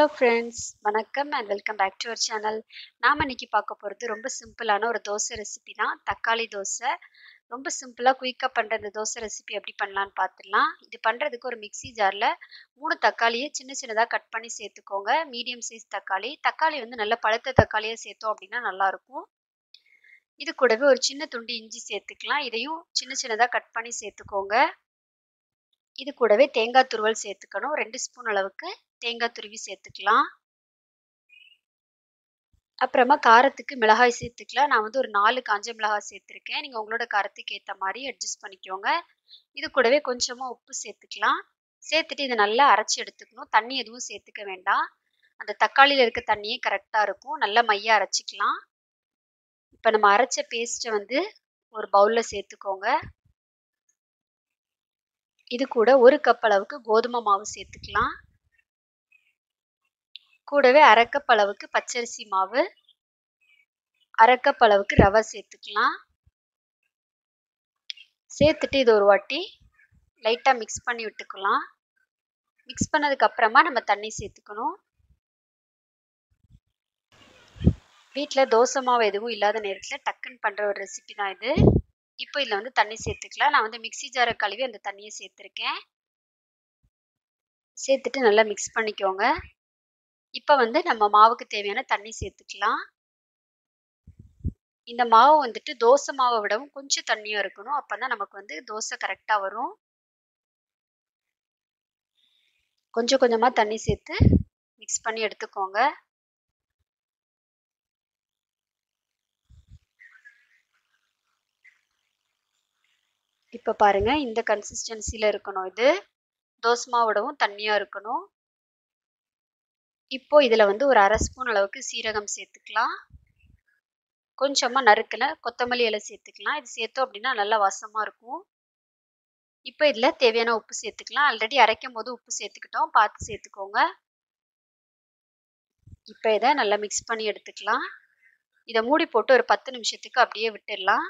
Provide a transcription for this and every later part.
hello friends வணக்கம் and welcome back to our channel நாம் இன்னைக்கு பார்க்க போகிறது ரொம்ப சிம்பிளான ஒரு தோசை ரெசிபி தான் தக்காளி தோசை ரொம்ப சிம்பிளாக குயிக்காக பண்ணுற இந்த தோசை ரெசிபி எப்படி பண்ணலான்னு பார்த்துடலாம் இது பண்ணுறதுக்கு ஒரு மிக்சி ஜாரில் மூணு தக்காளியை சின்ன சின்னதாக கட் பண்ணி சேர்த்துக்கோங்க மீடியம் சைஸ் தக்காளி தக்காளி வந்து நல்ல பழுத்த தக்காளியாக சேர்த்தோம் அப்படின்னா நல்லாயிருக்கும் இது கூடவே ஒரு சின்ன துண்டு இஞ்சி சேர்த்துக்கலாம் இதையும் சின்ன சின்னதாக கட் பண்ணி சேர்த்துக்கோங்க இது கூடவே தேங்காய் துருவல் சேர்த்துக்கணும் ரெண்டு ஸ்பூன் அளவுக்கு தேங்காய் துருவி சேர்த்துக்கலாம் அப்புறமா காரத்துக்கு மிளகாய் சேர்த்துக்கலாம் நான் வந்து ஒரு நாலு காஞ்ச மிளகாய் சேர்த்துருக்கேன் நீங்கள் உங்களோட காரத்துக்கு ஏற்ற மாதிரி அட்ஜஸ்ட் பண்ணிக்கோங்க இது கூடவே கொஞ்சமாக உப்பு சேர்த்துக்கலாம் சேர்த்துட்டு இதை நல்லா அரைச்சி எடுத்துக்கணும் தண்ணி எதுவும் சேர்த்துக்க வேண்டாம் அந்த தக்காளியில் இருக்க தண்ணியே கரெக்டாக இருக்கும் நல்லா மையாக அரைச்சிக்கலாம் இப்போ நம்ம அரைச்ச பேஸ்ட்டை வந்து ஒரு பவுலில் சேர்த்துக்கோங்க இது கூட ஒரு கப் அளவுக்கு கோதுமை மாவு சேர்த்துக்கலாம் கூடவே அரை கப் அளவுக்கு பச்சரிசி மாவு அரை கப் அளவுக்கு ரவை சேர்த்துக்கலாம் சேர்த்துட்டு இது ஒரு வாட்டி லைட்டாக மிக்ஸ் பண்ணி விட்டுக்கலாம் மிக்ஸ் பண்ணதுக்கு அப்புறமா நம்ம தண்ணி சேர்த்துக்கணும் வீட்டில் தோசை மாவு எதுவும் இல்லாத நேரத்தில் டக்குன்னு பண்ணுற ஒரு ரெசிபி தான் இது இப்போ இதில் வந்து தண்ணி சேர்த்துக்கலாம் நான் வந்து மிக்சி ஜாரை கழுவி அந்த தண்ணியை சேர்த்துருக்கேன் சேர்த்துட்டு நல்லா மிக்ஸ் பண்ணிக்கோங்க இப்போ வந்து நம்ம மாவுக்கு தேவையான தண்ணி சேர்த்துக்கலாம் இந்த மாவு வந்துட்டு தோசை மாவை விடவும் கொஞ்சம் தண்ணியாக இருக்கணும் அப்போ தான் நமக்கு வந்து தோசை கரெக்டாக வரும் கொஞ்சம் கொஞ்சமாக தண்ணி சேர்த்து மிக்ஸ் பண்ணி எடுத்துக்கோங்க இப்போ பாருங்க இந்த கன்சிஸ்டன்சியில் இருக்கணும் இது தோசை மாவோடவும் தண்ணியாக இருக்கணும் இப்போ இதில் வந்து ஒரு அரை ஸ்பூன் அளவுக்கு சீரகம் சேர்த்துக்கலாம் கொஞ்சமாக நறுக்கில் கொத்தமல்லி இலை சேர்த்துக்கலாம் இது சேர்த்தோம் அப்படின்னா நல்லா வாசமாக இருக்கும் இப்போ இதில் தேவையான உப்பு சேர்த்துக்கலாம் ஆல்ரெடி அரைக்கும் போது உப்பு சேர்த்துக்கிட்டோம் பார்த்து சேர்த்துக்கோங்க இப்போ இதை நல்லா மிக்ஸ் பண்ணி எடுத்துக்கலாம் இதை மூடி போட்டு ஒரு பத்து நிமிஷத்துக்கு அப்படியே விட்டுடலாம்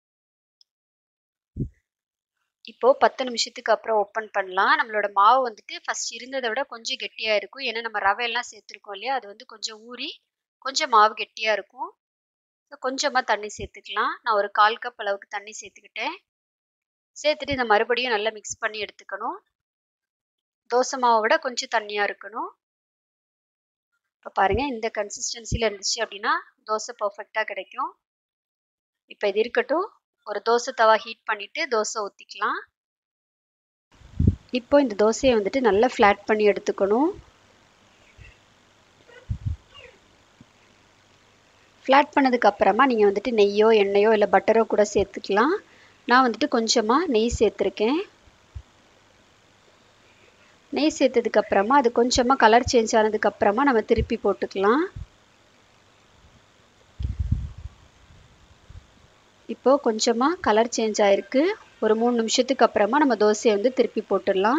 இப்போது பத்து நிமிஷத்துக்கு அப்புறம் ஓப்பன் பண்ணலாம் நம்மளோட மாவு வந்துட்டு ஃபஸ்ட் இருந்ததை விட கொஞ்சம் கெட்டியாக இருக்கும் ஏன்னா நம்ம ரவையெல்லாம் சேர்த்துருக்கோம் இல்லையா அது வந்து கொஞ்சம் ஊறி கொஞ்சம் மாவு கெட்டியாக இருக்கும் ஸோ கொஞ்சமாக தண்ணி சேர்த்துக்கலாம் நான் ஒரு கால் கப் அளவுக்கு தண்ணி சேர்த்துக்கிட்டேன் சேர்த்துட்டு இந்த மறுபடியும் நல்லா மிக்ஸ் பண்ணி எடுத்துக்கணும் தோசை மாவை விட கொஞ்சம் தண்ணியாக இருக்கணும் இப்போ பாருங்கள் இந்த கன்சிஸ்டன்சியில் இருந்துச்சு அப்படின்னா தோசை பர்ஃபெக்டாக கிடைக்கும் இப்போ இது இருக்கட்டும் ஒரு தோசை தவா ஹீட் பண்ணிவிட்டு தோசை ஊற்றிக்கலாம் இப்போ இந்த தோசையை வந்துட்டு நல்லா ஃப்ளாட் பண்ணி எடுத்துக்கணும் ஃப்ளாட் பண்ணதுக்கு அப்புறமா நீங்கள் வந்துட்டு நெய்யோ எண்ணெயோ இல்லை பட்டரோ கூட சேர்த்துக்கலாம் நான் வந்துட்டு கொஞ்சமாக நெய் சேர்த்துருக்கேன் நெய் சேர்த்ததுக்கு அப்புறமா அது கொஞ்சமாக கலர் சேஞ்ச் ஆனதுக்கு அப்புறமா நம்ம திருப்பி போட்டுக்கலாம் இப்போது கொஞ்சமாக கலர் சேஞ்ச் ஆகிருக்கு ஒரு மூணு நிமிஷத்துக்கு அப்புறமா நம்ம தோசையை வந்து திருப்பி போட்டுடலாம்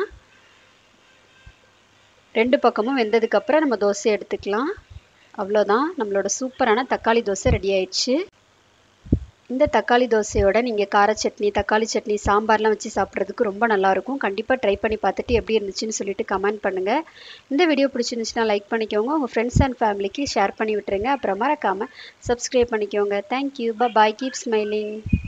ரெண்டு பக்கமும் வெந்ததுக்கப்புறம் நம்ம தோசையை எடுத்துக்கலாம் அவ்வளோதான் நம்மளோட சூப்பரான தக்காளி தோசை ரெடி ஆயிடுச்சு இந்த தக்காளி தோசையோட நீங்கள் கார சட்னி தக்காளி சட்னி சாம்பார்லாம் வச்சு சாப்பிட்றதுக்கு ரொம்ப நல்லாயிருக்கும் கண்டிப்பாக ட்ரை பண்ணி பார்த்துட்டு எப்படி இருந்துச்சுன்னு சொல்லிட்டு கமெண்ட் பண்ணுங்கள் இந்த வீடியோ பிடிச்சிருந்துச்சுன்னா லைக் பண்ணிக்கோங்க உங்கள் ஃப்ரெண்ட்ஸ் அண்ட் ஃபேமிலிக்கு ஷேர் பண்ணி விட்டுருங்க அப்புறம் மறக்காமல் சப்ஸ்கிரைப் பண்ணிக்கோங்க தேங்க்யூ பாய் கீப் ஸ்மைலிங்